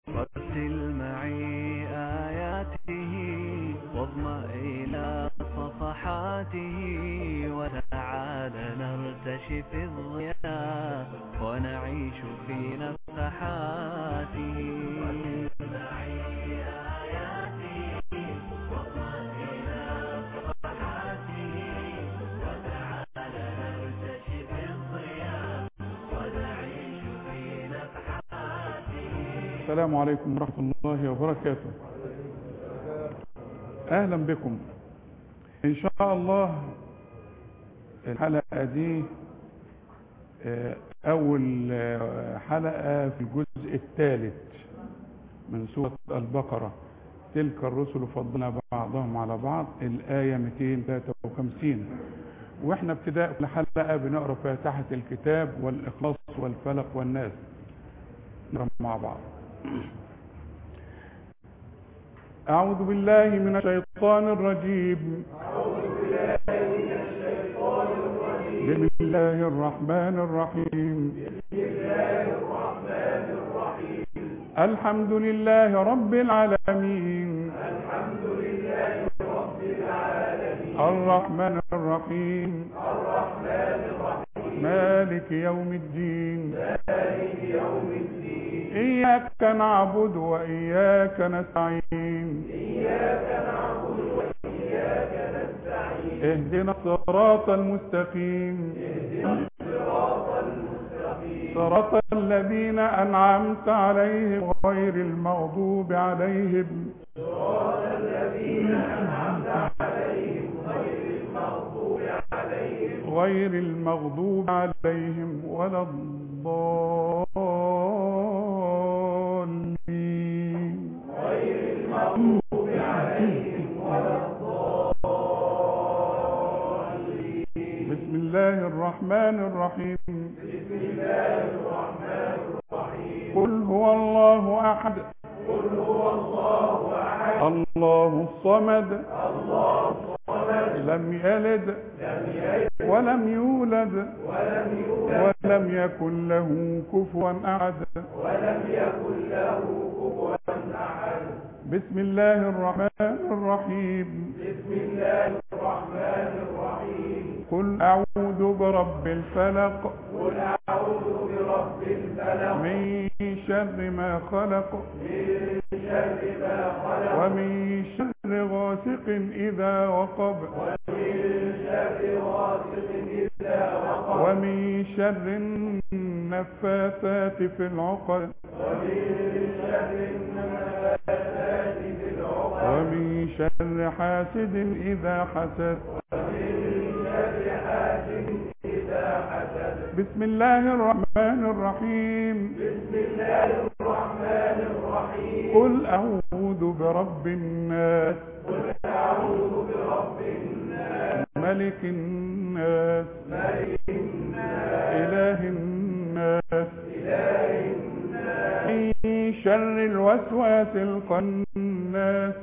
رتل معي آياته واضمأ إلى صفحاته وتعال نرتشي في الضياء ونعيش في نفحاته معي آياته واضمأ إلى صفحاته وتعال نرتشي في الضياء ونعيش في نفحاته السلام عليكم ورحمة الله وبركاته أهلا بكم إن شاء الله الحلقة دي آه، أول آه، حلقة في الجزء الثالث من سورة البقرة تلك الرسل فضلنا بعضهم على بعض الآية 253 واحنا ابتداء كل حلقة بنقرأ فاتحة الكتاب والإخلاص والفلق والناس نقرأ مع بعض أعوذ بالله من الشيطان الرجيم بسم الله الرحمن الرحيم الحمد لله رب العالمين الرحمن الرحيم مالك يوم الدين إياك نعبد وإياك نستعين اهدنا الصراط المستقيم صراط الذين أنعمت عليهم غير المغضوب عليهم غير المغضوب عليهم ولا الضالين بسم الله الرحمن الرحيم قل هو الله أحد الله الصمد لم يلد ولم يولد ولم يكن له كفوا أحد بسم الله الرحمن الرحيم قل أعوذ برب الفلق من شر ما خلق ومن شر غاسق إذا وقب ومن شر النفاثات في العقد ومن شر حاسد إذا حسد بسم الله الرحمن الرحيم قل أعوذ برب الناس ملك الناس إله الناس من شر الوسواس الخناس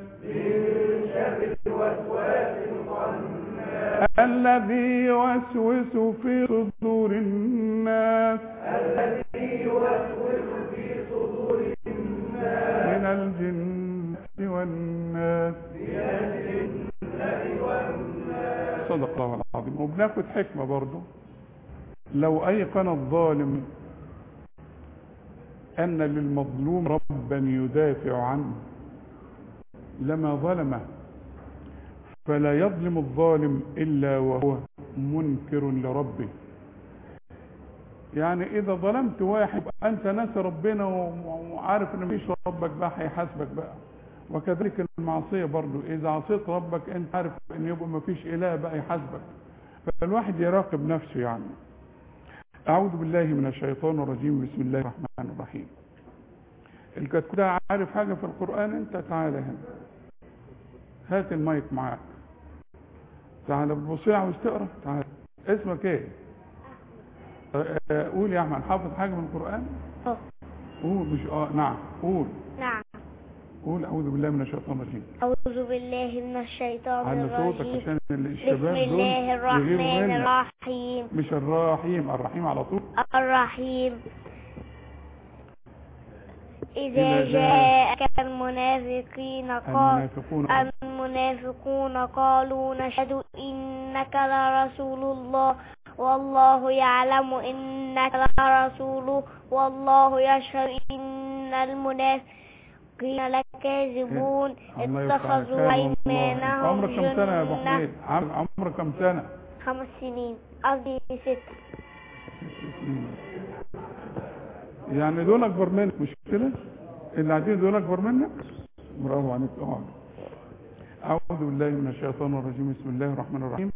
الذي يوسوس في صدور الناس من الجنة والناس صدق الله العظيم وبناخد حكمة برضو لو أيقن الظالم أن للمظلوم ربا يدافع عنه لما ظلمه فلا يظلم الظالم إلا وهو منكر لربه يعني إذا ظلمت واحد أنت ناسي ربنا وعارف إن مفيش ربك بقى هيحاسبك بقى وكذلك المعصية برضو إذا عصيت ربك أنت عارف إن يبقى مفيش إله بقى يحاسبك فالواحد يراقب نفسه يعني أعوذ بالله من الشيطان الرجيم بسم الله الرحمن الرحيم الكتكوت ده عارف حاجة في القرآن أنت تعالى هنا هات المايك معاك تعالى بتبصي عاوز تقرا تعالى اسمك ايه آه، آه، قول يا احمد حافظ حاجه من القران اه قول مش اه نعم قول نعم قول اعوذ بالله من الشيطان الرجيم أعوذ بالله من الشيطان على صوتك الرجيم عشان بسم الشباب دول الله يغيروا الرحمن منك. الرحيم مش الرحيم الرحيم على طول الرحيم إذا إذا جاءك المنافقين قال المنافقون المنافقون قالوا نشهد إنك لرسول الله والله يعلم إنك لرسوله والله يشهد إن المنافقين لكاذبون الله يفتح اتخذوا عليك. أيمانهم عمرك كم سنة يا أبو جنة حميد عم- عمرك كم سنة خمس سنين قصدي ست يعني دول أكبر منك مش كده اللي قاعدين دول أكبر منك برافو عليك اقعد أعوذ بالله من الشيطان الرجيم بسم الله الرحمن الرحيم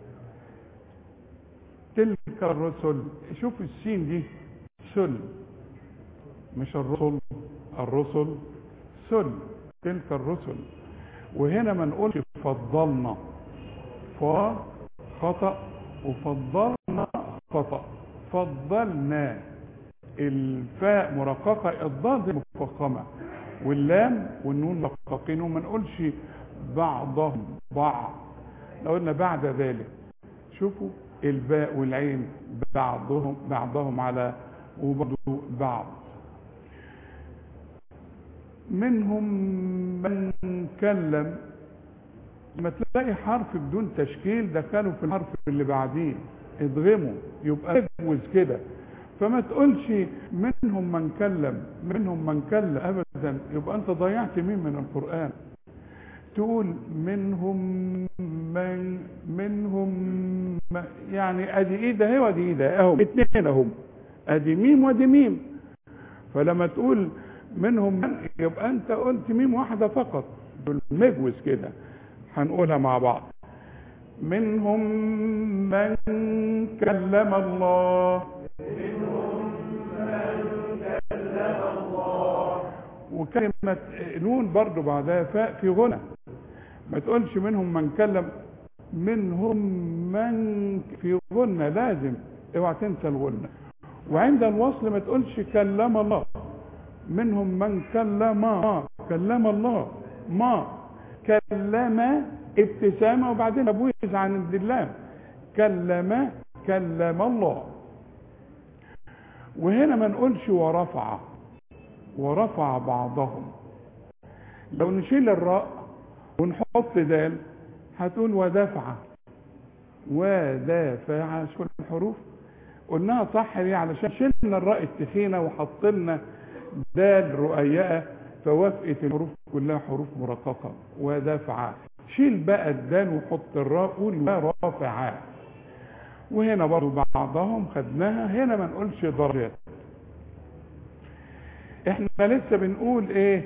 تلك الرسل شوف السين دي سل مش الرسل الرسل سل تلك الرسل وهنا ما نقولش فضلنا ف خطأ وفضلنا خطأ فضلنا الفاء مرققة الضاد مفخمة واللام والنون مرققين وما نقولش بعضهم بعض لو قلنا بعد ذلك شوفوا الباء والعين بعضهم بعضهم على وبرضه بعض منهم من كلم لما تلاقي حرف بدون تشكيل دخله في الحرف اللي بعديه ادغمه يبقى اجوز كده فما تقولش منهم من كلم منهم من كلم ابدا يبقى انت ضيعت مين من القران تقول منهم من منهم من يعني ادي ايه ده هي وادي ايه ده اهو اتنين اهم ادي ميم وادي ميم فلما تقول منهم من يبقى انت قلت ميم واحده فقط بالمجوز كده هنقولها مع بعض منهم من كلم الله وكلمة نون برضو بعدها فاء في غنى ما تقولش منهم من كلم منهم من في غنى لازم اوعى تنسى الغنى وعند الوصل ما تقولش كلم الله منهم من كلم ما كلم الله ما كلم ابتسامة وبعدين ابويز عن اللام كلم كلم الله وهنا ما نقولش ورفع ورفع بعضهم لو نشيل الراء ونحط دال هتقول ودفع ودافع شوف الحروف قلناها صح ليه علشان شلنا الراء التخينه وحطينا دال رؤيئه فوافقت الحروف كلها حروف مرققه ودفع شيل بقى الدال وحط الراء قول ورافع وهنا برضو بعضهم خدناها هنا ما نقولش درجات احنا لسه بنقول ايه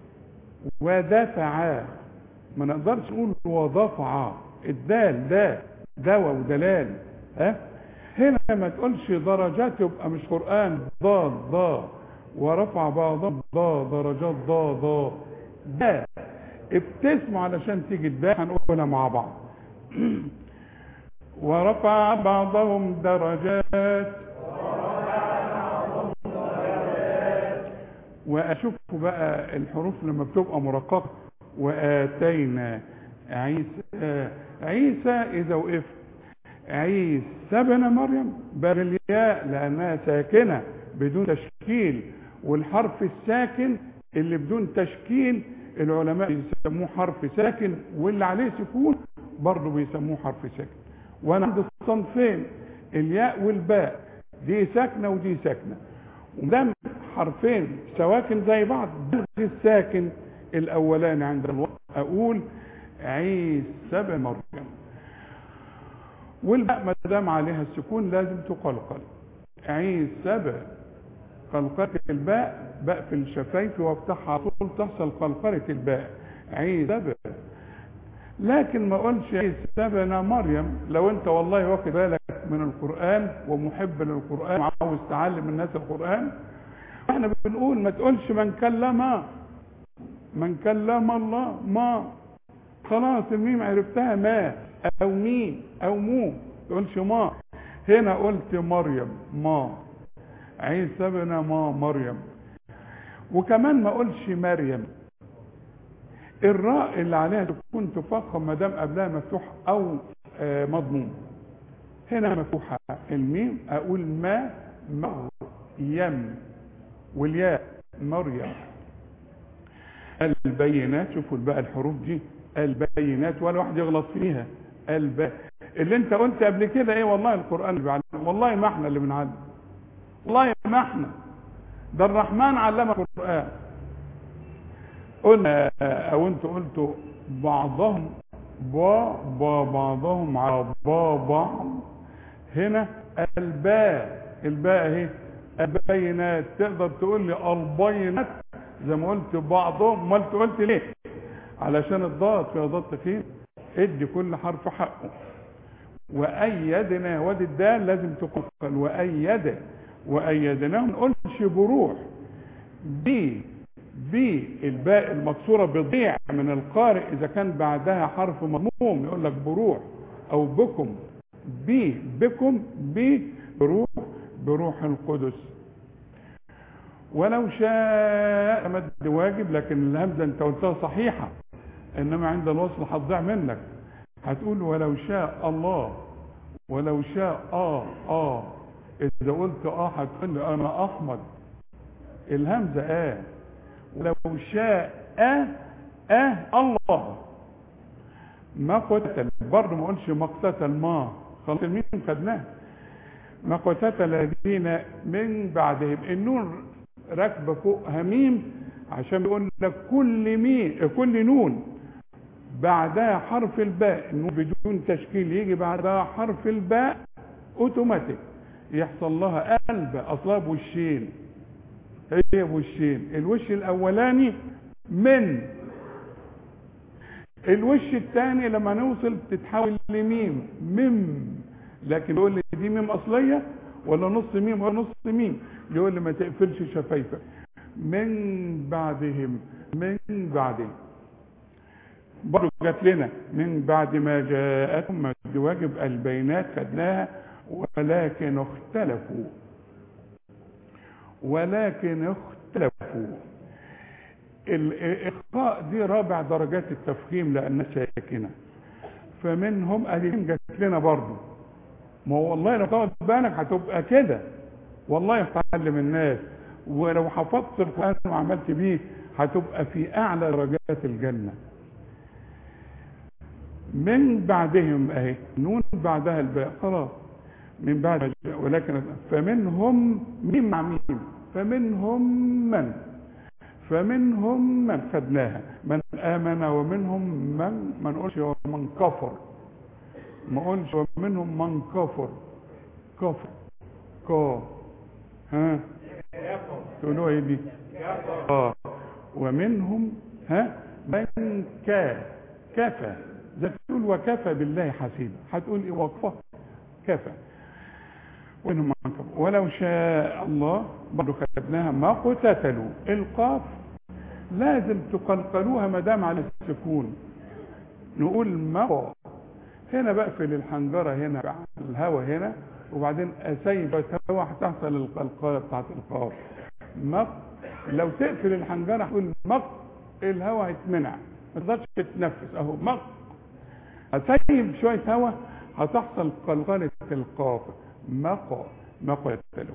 ودفع ما نقدرش نقول وضفع الدال ده دواء ودلال ها هنا ما تقولش درجات يبقى مش قرآن ضاد ضا ورفع بعضهم ضا درجات ضا ضا ده ابتسموا علشان تيجي الدال هنقولها مع بعض ورفع بعضهم درجات واشوف بقى الحروف لما بتبقى مرققه واتينا عيسى عيسى اذا وقفت عيسى ابن مريم بالياء لانها ساكنه بدون تشكيل والحرف الساكن اللي بدون تشكيل العلماء بيسموه حرف ساكن واللي عليه سكون برضه بيسموه حرف ساكن وانا عندي الصنفين الياء والباء دي ساكنه ودي ساكنه ودام حرفين سواكن زي بعض بلغي الساكن الاولاني عند الوقت اقول عيسى بن مريم والباء ما دام عليها السكون لازم تقلقل عيسى ب قلقلة الباء بقفل الشفايف وافتحها على طول تحصل قلقلة الباء عيسى ب لكن ما اقولش عيسى بن مريم لو انت والله واخد بالك من القرآن ومحب للقرآن وعاوز تعلم الناس القرآن احنا بنقول ما تقولش من كلم من كلم الله ما خلاص الميم عرفتها ما او مي او مو ما تقولش ما هنا قلت مريم ما عيسى ابن ما مريم وكمان ما اقولش مريم الراء اللي عليها تكون تفخم ما دام قبلها مفتوح او آه مضموم هنا مفتوحه الميم اقول ما مريم والياء مريم البينات شوفوا بقى الحروف دي البينات ولا واحد يغلط فيها الب اللي انت قلت قبل كده ايه والله القران اللي بيعلم والله ما احنا اللي بنعلم والله ما احنا ده الرحمن علم القران قلنا او انتوا قلتوا بعضهم با با بعضهم على با بعض هنا الباء الباء اهي البينات تقدر تقول لي البينات زي ما قلت بعضهم ما انت قلت ليه علشان الضاد فيها ضاد تخيل ادي كل حرف حقه وايدنا وادي الدال لازم تقفل وايد وايدناه ما نقولش بروح بي بي الباء المكسوره بضيع من القارئ اذا كان بعدها حرف مضموم يقول لك بروح او بكم بي بكم بي بروح بروح القدس ولو شاء مد واجب لكن الهمزه انت قلتها صحيحه انما عند الوصل هتضيع منك هتقول ولو شاء الله ولو شاء اه اه اذا قلت اه هتقول لي انا احمد الهمزه اه ولو شاء اه اه الله ما قتل برضه ما اقولش ما اقتتل ما خلاص الميم خدناه ما قتل الذين من بعدهم النون راكبه فوق هميم عشان بيقول لك كل مين كل نون بعدها حرف الباء النون بدون تشكيل يجي بعدها حرف الباء اوتوماتيك يحصل لها قلب اصلها بوشين هي بوشين الوش الاولاني من الوش الثاني لما نوصل تتحول لميم ميم لكن يقول لي دي ميم اصليه ولا نص ميم ولا نص ميم يقول لي ما تقفلش شفايفك من بعدهم من بعدهم برضه جات لنا من بعد ما جاءتهم مد واجب البينات خدناها ولكن اختلفوا ولكن اختلفوا الاخطاء دي رابع درجات التفخيم لانها ساكنه فمنهم ادي جات لنا برضه ما هو والله لو تاخد بالك هتبقى كده والله تعلم الناس ولو حفظت القران وعملت بيه هتبقى في اعلى درجات الجنه من بعدهم اهي نون بعدها الباء خلاص من بعد ولكن فمنهم مين مع مين فمنهم من فمنهم من خدناها من امن ومنهم من ما نقولش ومن كفر ما نقولش ومنهم من كفر كفر كا ها تقولوا ايه دي اه ومنهم ها من كا كفى زي تقول وكفى بالله حسيبا هتقول ايه وكفى كفى وانهم من كفى ولو شاء الله برضه خدناها ما قتتلوا القاف لازم تقلقلوها ما دام على السكون نقول ما هنا بقفل الحنجرة هنا على الهوا هنا وبعدين اسيب الهوا هتحصل القلقلة بتاعت القاف مق لو تقفل الحنجرة هتقول مق الهوا هيتمنع ما تقدرش تتنفس اهو مق هسيب شوية هوا هتحصل قلقلة القاف مق ما قتلوا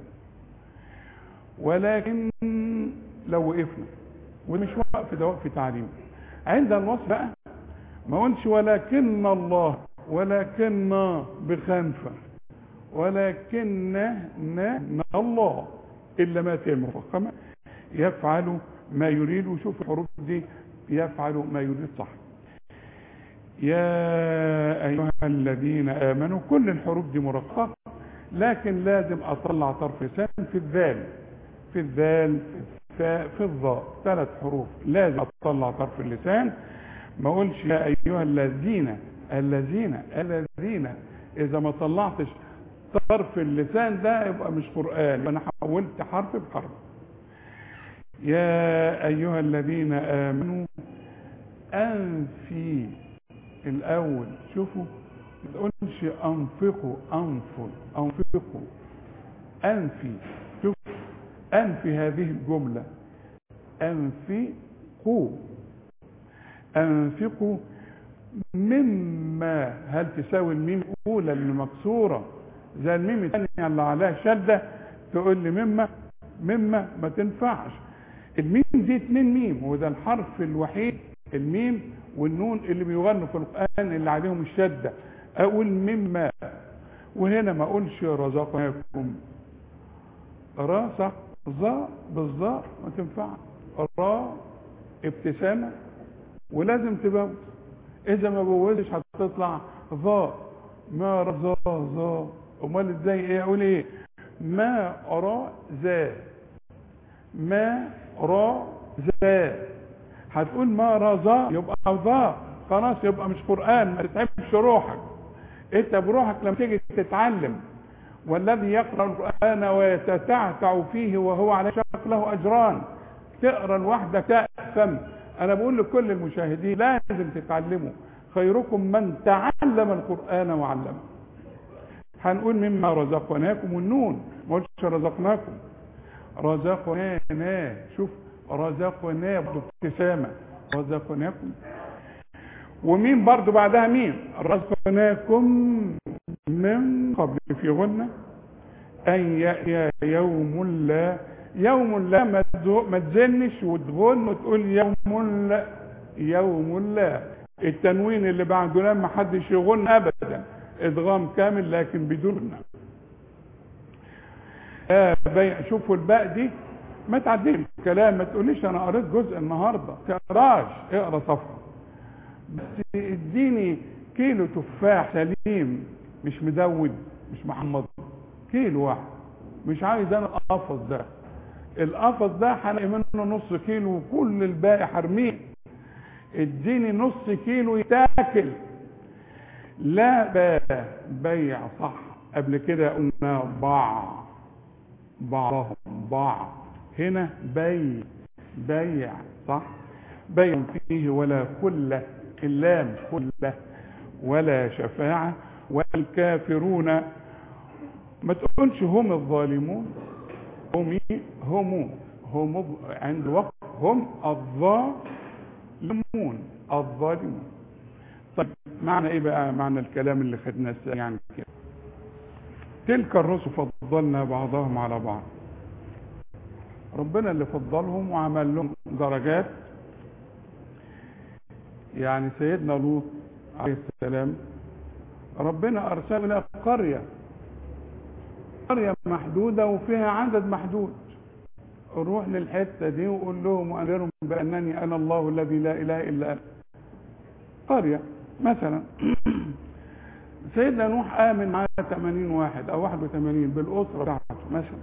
ولكن لو وقفنا ومش وقف ده وقف تعليم عند الوصف بقى ما قلش ولكن الله ولكن بخنفة ولكن ن الله إلا ما تم مفخمة يفعل ما يريد وشوف الحروف دي يفعل ما يريد صح يا أيها الذين آمنوا كل الحروف دي مرققة لكن لازم أطلع طرف لسان في الذال في الذال في الفاء في الظاء ثلاث حروف لازم أطلع طرف اللسان ما اقولش يا أيها الذين الذين الذين إذا ما طلعتش طرف اللسان ده يبقى مش قرآن أنا حولت حرف بحرف يا أيها الذين آمنوا أنفي الأول شوفوا ما تقولش أنفقوا أنفل أنفقوا أنفي شوف أنفي هذه الجملة أنفقوا أنفقوا مما هل تساوي الميم الأولى اللي مكسورة زي الميم الثانية اللي عليها شدة تقول لي مما مما ما تنفعش الميم دي اتنين ميم وده الحرف الوحيد الميم والنون اللي بيغنوا في القرآن اللي عليهم الشدة اقول مما وهنا ما اقولش رزقناكم را صح ظا بالظا ما تنفع را ابتسامة ولازم تبوز اذا ما بوزش هتطلع ظا ما رزا ظا امال ازاي ايه اقول ايه ما را ذا ما را ذا هتقول ما رزا يبقى ظا خلاص يبقى مش قرآن ما تتعبش روحك انت بروحك لما تيجي تتعلم والذي يقرأ القرآن ويتتعتع فيه وهو على شق له أجران تقرأ لوحدك تأثم أنا بقول لكل المشاهدين لازم تتعلموا خيركم من تعلم القرآن وعلمه هنقول مما رزقناكم والنون ما قلتش رزقناكم رزقنانا شوف رزقنا بابتسامة رزقناكم ومين برضو بعدها مين رزقناكم من قبل في غنة أن يأتي يوم لا يوم لا ما تزو- ما تزنش وتغن وتقول يوم لا يوم لا التنوين اللي بعده لا ما حدش يغن أبدا إدغام كامل لكن بدون آه بيع شوفوا الباء دي ما تعديش الكلام ما تقوليش انا قريت جزء النهارده تقراش اقرا صفحه بس اديني كيلو تفاح سليم مش مدود مش محمض كيلو واحد مش عايز انا القفص ده القفص ده هلاقي منه نص كيلو وكل الباقي حرميه اديني نص كيلو يتاكل لا با- بيع صح قبل كده قلنا باع بعضهم باع هنا بيع بيع صح بيع فيه ولا كل اللام كله ولا شفاعة والكافرون ما تقولش هم الظالمون هم هم هم الظ- عند وقت هم الظالمون الظالمون طيب معنى ايه بقى معنى الكلام اللي خدناه يعني كده تلك الرسل فضلنا بعضهم على بعض ربنا اللي فضلهم وعمل لهم درجات يعني سيدنا لوط عليه السلام ربنا ارسل الى قريه قريه محدوده وفيها عدد محدود روح للحته دي وقول لهم وانذرهم بانني انا الله الذي لا اله الا انا قريه مثلا سيدنا نوح آمن معاه 80 واحد أو 81 بالأسرة بتاعته مثلا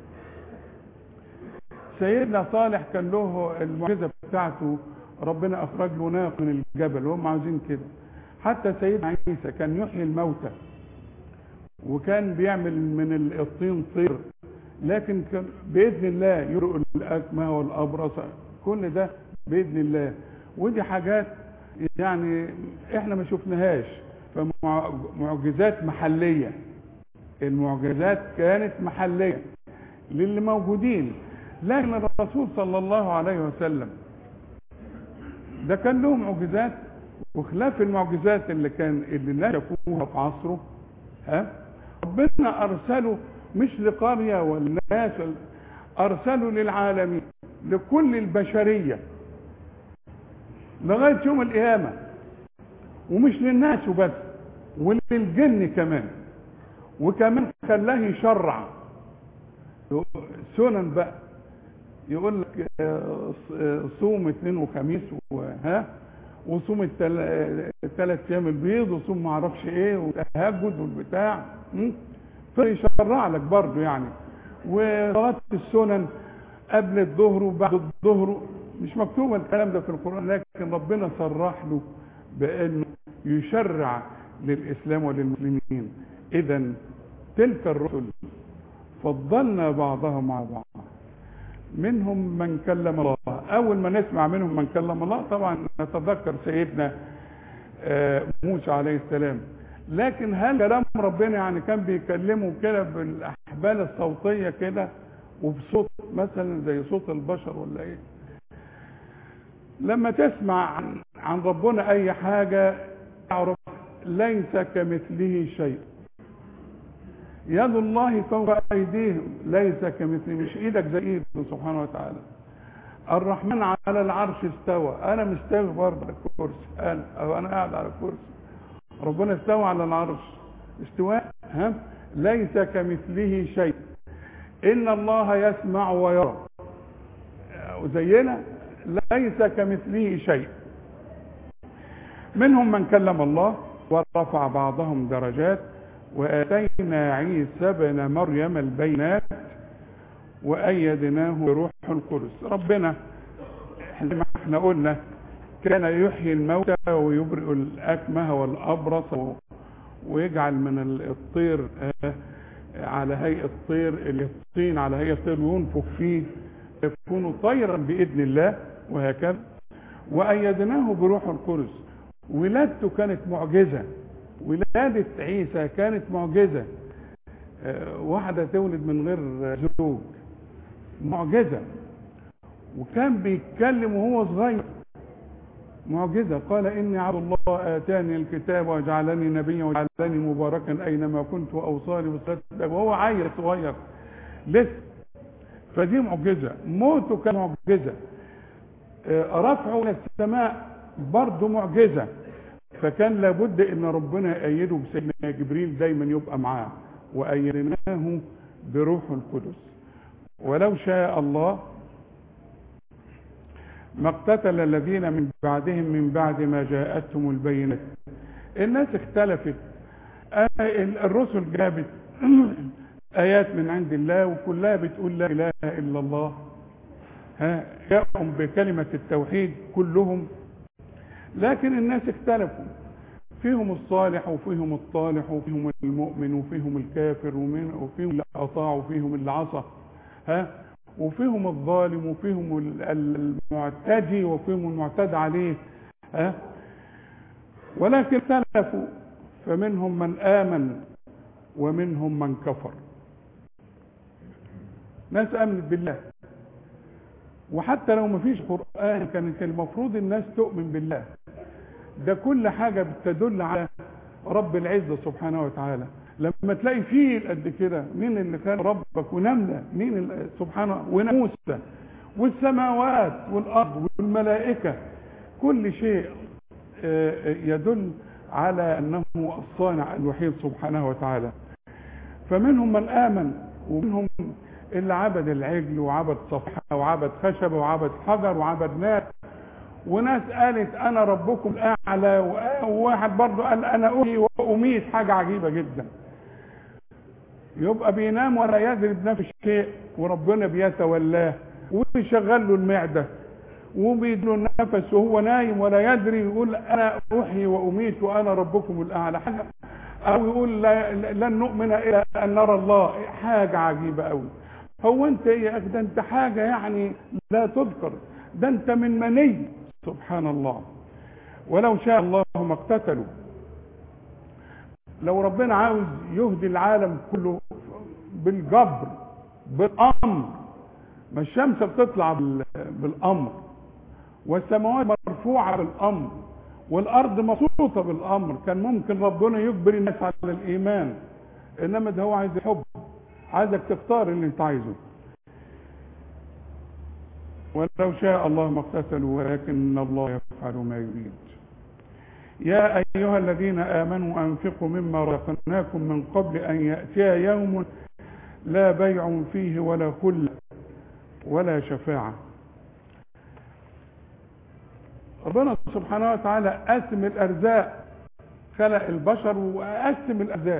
سيدنا صالح كان له المعجزة بتاعته ربنا أخرج له ناق من الجبل وهم عاوزين كده حتى سيدنا عيسى كان يحيي الموتى وكان بيعمل من الطين طير لكن كان بإذن الله يرقل الأكمه والأبرص كل ده بإذن الله ودي حاجات يعني احنا ما شفناهاش فمعجزات محلية المعجزات كانت محلية للي موجودين لكن الرسول صلى الله عليه وسلم ده كان له معجزات وخلاف المعجزات اللي كان اللي الناس شافوها في عصره ها ربنا ارسله مش لقرية والناس ارسله للعالمين لكل البشرية لغاية يوم القيامة ومش للناس وبس وللجن كمان وكمان خلاه يشرع سنن بقى يقول لك آه، آه، صوم اثنين وخميس وها وصوم الثلاث ايام البيض وصوم ما اعرفش ايه والتهجد والبتاع م? فيشرع لك برضه يعني وصلاه السنن قبل الظهر وبعد الظهر مش مكتوب الكلام ده في القران لكن ربنا صرح له بانه يشرع للاسلام وللمسلمين اذا تلك الرسل فضلنا بعضهم على بعض منهم من كلم الله اول ما نسمع منهم من كلم الله طبعا نتذكر سيدنا آه، موسى عليه السلام لكن هل كلام ربنا يعني كان بيكلمه كده بالاحبال الصوتيه كده وبصوت مثلا زي صوت البشر ولا ايه لما تسمع عن, عن ربنا اي حاجه تعرف ليس كمثله شيء يد الله فوق ايديهم ليس كمثله مش ايدك زي ايده سبحانه وتعالى الرحمن على العرش استوى انا مستوي برضه على الكرسي انا او انا قاعد على الكرسي ربنا استوى على العرش استواء ها ليس كمثله شيء ان الله يسمع ويرى وزينا ليس كمثله شيء منهم من كلم الله ورفع بعضهم درجات واتينا عيسى بن مريم البينات وايدناه بروح القدس ربنا زي ما احنا قلنا كان يحيي الموتى ويبرئ الاكمه والابرص ويجعل من الطير على هيئه طير الطين على هيئه طير وينفخ فيه يكون طيرا باذن الله وهكذا وايدناه بروح القدس ولادته كانت معجزه ولاده عيسى كانت معجزه واحده تولد من غير زوج معجزه وكان بيتكلم وهو صغير معجزة قال إني عبد الله آتاني الكتاب وجعلني نبيا وجعلني مباركا أينما كنت وأوصاني بالصلاة وهو عيل صغير لسه فدي معجزة موته كان معجزة رفعه إلى السماء برضه معجزة فكان لابد ان ربنا يأيده بسيدنا جبريل دايما يبقى معاه وأيدناه بروح القدس ولو شاء الله ما اقتتل الذين من بعدهم من بعد ما جاءتهم البينات الناس اختلفت الرسل جابت ايات من عند الله وكلها بتقول لا اله الا الله ها جاءهم بكلمة التوحيد كلهم لكن الناس اختلفوا فيهم الصالح وفيهم الطالح وفيهم المؤمن وفيهم الكافر وفيهم اللي اطاع وفيهم اللي عصى ها وفيهم الظالم وفيهم المعتدي وفيهم المعتدى عليه ها ولكن اختلفوا فمنهم من آمن ومنهم من كفر ناس آمنت بالله وحتى لو ما فيش قرآن كانت المفروض الناس تؤمن بالله ده كل حاجة بتدل على رب العزة سبحانه وتعالى لما تلاقي فيل قد كده مين اللي كان ربك ونملة مين اللي سبحانه وناموسة والسماوات والأرض والملائكة كل شيء يدل على أنه الصانع الوحيد سبحانه وتعالى فمنهم من آمن ومنهم اللي عبد العجل وعبد صفحة وعبد خشبة وعبد حجر وعبد نار وناس قالت انا ربكم الاعلى وواحد برضه قال انا احيي واميت حاجه عجيبه جدا يبقى بينام ولا يدري بنفس شيء وربنا بيتولاه ويشغل له المعده وبيدله النفس وهو نايم ولا يدري يقول انا احيي واميت وانا ربكم الاعلى حاجه او يقول لن نؤمن الى ان نرى الله حاجه عجيبه قوي هو انت ايه يا اخي ده انت حاجه يعني لا تذكر ده انت من مني سبحان الله ولو شاء الله ما اقتتلوا لو ربنا عاوز يهدي العالم كله بالجبر بالامر ما الشمس بتطلع بالامر والسماوات مرفوعه بالامر والارض مبسوطه بالامر كان ممكن ربنا يجبر الناس على الايمان انما ده هو عايز الحب عايزك تختار اللي انت عايزه ولو شاء الله ما اقتتلوا ولكن الله يفعل ما يريد يا أيها الذين آمنوا أنفقوا مما رزقناكم من قبل أن يأتي يوم لا بيع فيه ولا خل ولا شفاعة ربنا سبحانه وتعالى قسم الأرزاق خلق البشر وقسم الأرزاق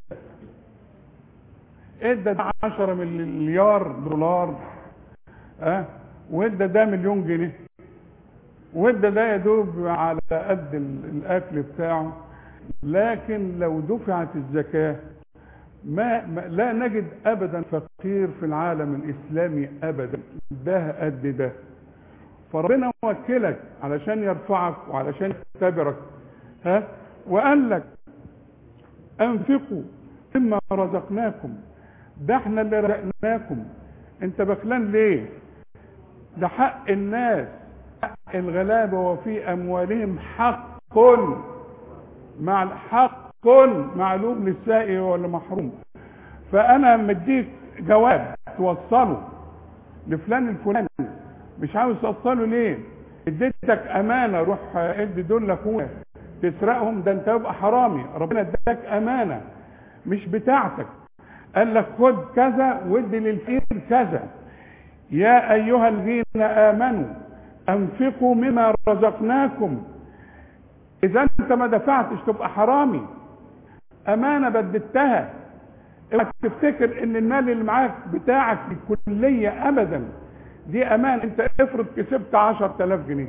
ادى 10 مليار دولار اه وادى ده مليون جنيه وادى ده يا دوب على قد الاكل بتاعه لكن لو دفعت الزكاه ما, ما لا نجد ابدا فقير في العالم الاسلامي ابدا ده قد ده فربنا وكلك علشان يرفعك وعلشان يختبرك ها وقال لك انفقوا مما رزقناكم ده احنا اللي رزقناكم انت بخلان ليه ده حق الناس حق الغلابة وفي أموالهم حق مع حق معلوم للسائل ولا محروم فأنا مديك جواب توصله لفلان الفلاني مش عاوز توصله ليه اديتك امانه روح ادي دول لاخوك تسرقهم ده انت يبقى حرامي ربنا اداك امانه مش بتاعتك قال لك خد كذا وادي للفقير كذا يا ايها الذين امنوا انفقوا مما رزقناكم اذا انت ما دفعتش تبقى حرامي امانه بددتها اوعى تفتكر ان المال اللي معاك بتاعك في الكليه ابدا دي امان انت افرض كسبت 10000 جنيه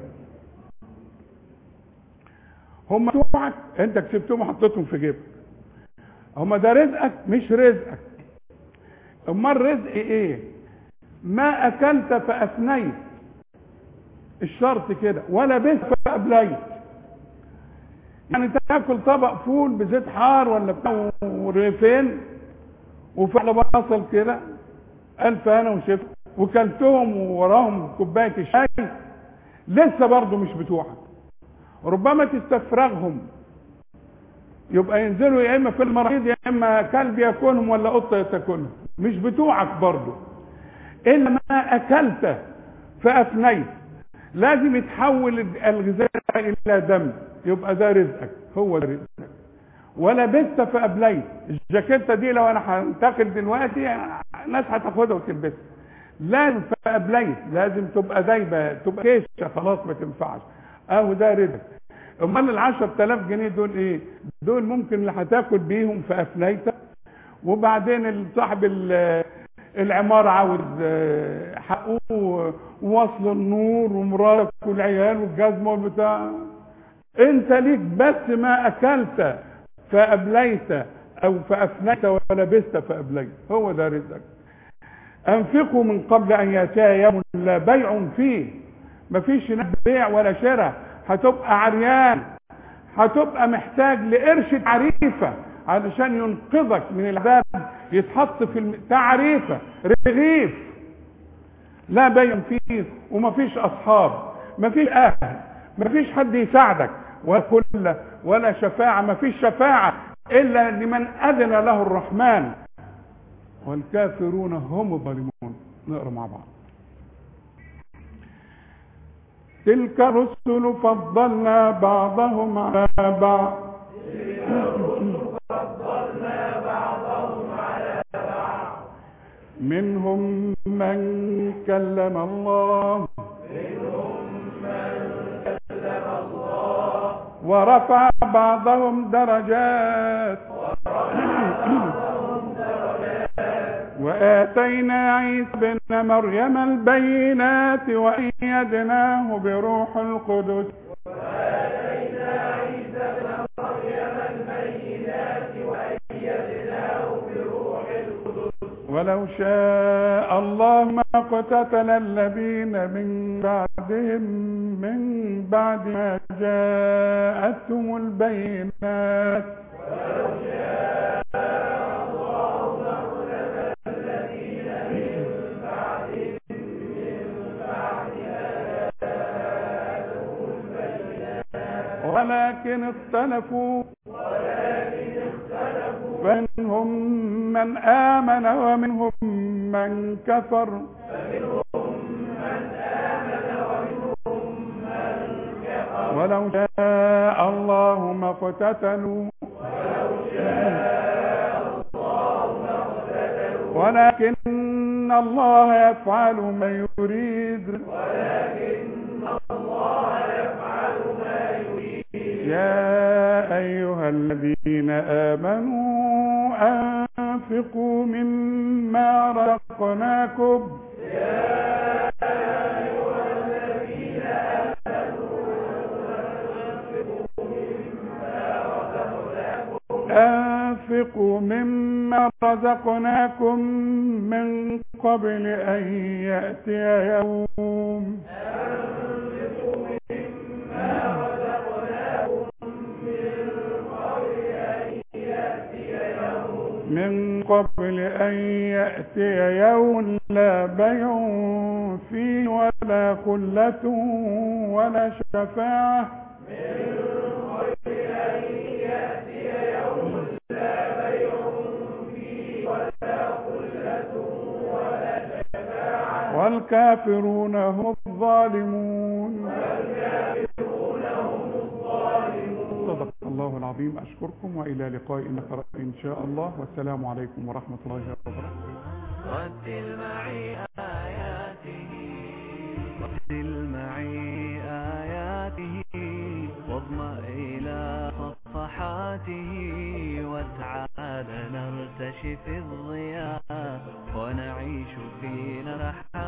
هم بتوعك انت كسبتهم وحطيتهم في جيبك هم ده رزقك مش رزقك امال رزق ايه ما اكلت فافنيت الشرط كده ولا بيت فابليت يعني تاكل طبق فول بزيت حار ولا بتاع ورغيفين وفعل بصل كده الف انا وشفت وكلتهم ووراهم كوبايه الشاي لسه برضه مش بتوعك ربما تستفرغهم يبقى ينزلوا يا اما في المراحيض يا اما كلب ياكلهم ولا قطه تاكلهم مش بتوعك برضه الا ما اكلت فافنيت لازم يتحول الغذاء الى دم يبقى ده رزقك هو ده رزقك ولا بست فابليت الجاكيته دي لو انا هنتقل دلوقتي ناس هتاخدها وتلبسها لازم فابليت لازم تبقى دايبه تبقى كيشه خلاص ما تنفعش اهو ده رزق امال ال 10000 جنيه دول ايه دول ممكن اللي هتاكل بيهم في افنيته وبعدين صاحب العمارة عاوز حقه ووصل النور ومراتك والعيال والجزمة والبتاع انت ليك بس ما اكلت فابليت او فافنيت ولبست فابليت هو ده رزقك انفقوا من قبل ان ياتي يوم لا بيع فيه مفيش بيع ولا شراء هتبقى عريان هتبقى محتاج لقرش تعريفه علشان ينقذك من العذاب يتحط في الم... تعريفه رغيف لا بيع فيه ومفيش اصحاب مفيش اهل مفيش حد يساعدك ولا كل ولا شفاعه مفيش شفاعه الا لمن اذن له الرحمن والكافرون هم الظالمون نقرا مع بعض تلك الرسل فضلنا بعضهم على بعض منهم من كلم الله ورفع بعضهم درجات وآتينا عيسى بن مريم البينات وأيدناه بروح القدس ولو شاء الله ما اقتتل الذين من بعدهم من بعد ما جاءتهم البينات ولكن اختلفوا فمنهم من آمن ومنهم من كفر ولو شاء الله ما اقتتلوا ولكن الله يفعل ما يريد يا أيها الذين آمنوا أنفقوا مما رزقناكم أنفقوا مما رزقناكم من قبل أن يأتي يوم من قبل أن يأتي يوم لا بيع فيه ولا خلة ولا شفاعة والكافرون هم الظالمون صدق الله العظيم أشكركم وإلى لقاء آخر إن شاء الله والسلام عليكم ورحمة الله وبركاته رتل معي آياته رتل معي آياته واضمأ إلى صفحاته وتعال نرتشف الضياء ونعيش في نفحاته